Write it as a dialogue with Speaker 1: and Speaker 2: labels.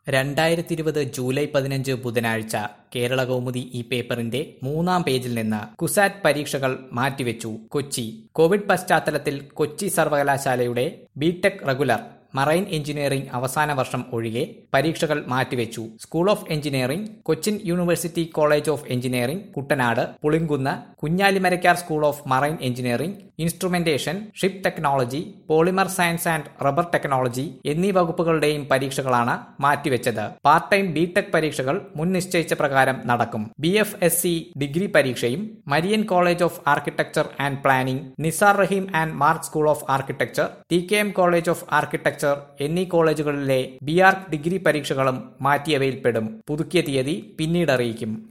Speaker 1: രണ്ടായിരത്തി ഇരുപത് ജൂലൈ പതിനഞ്ച് ബുധനാഴ്ച കേരള കൗമുദി ഈ പേപ്പറിന്റെ മൂന്നാം പേജിൽ നിന്ന് കുസാറ്റ് പരീക്ഷകൾ മാറ്റിവെച്ചു കൊച്ചി കോവിഡ് പശ്ചാത്തലത്തിൽ കൊച്ചി സർവകലാശാലയുടെ ബിടെക് റെഗുലർ മറൈൻ എഞ്ചിനീയറിംഗ് അവസാന വർഷം ഒഴികെ പരീക്ഷകൾ മാറ്റിവെച്ചു school of engineering Cochin university college of engineering Kuttanad Pulinkunnu Kunjalimarakkar school of marine engineering instrumentation ship technology polymer science and rubber technology എന്നീ വകുപ്പുകളുടെയും പരീക്ഷകളാണ് മാറ്റിവെച്ചത് പാർട്ട് ടൈം ബിടെക് പരീക്ഷകൾ മുൻ നിശ്ചയിച്ച പ്രകാരം നടക്കും B F S C degree പരീക്ഷയും Marian college of architecture and planning Nisar Rahim and Mark school of architecture T K M college of architecture എന്നീ കോളേജുകളിലെ ബി ആർക്ക് ഡിഗ്രി പരീക്ഷകളും മാറ്റിയവയിൽപ്പെടും പുതുക്കിയ തീയതി പിന്നീട് അറിയിക്കും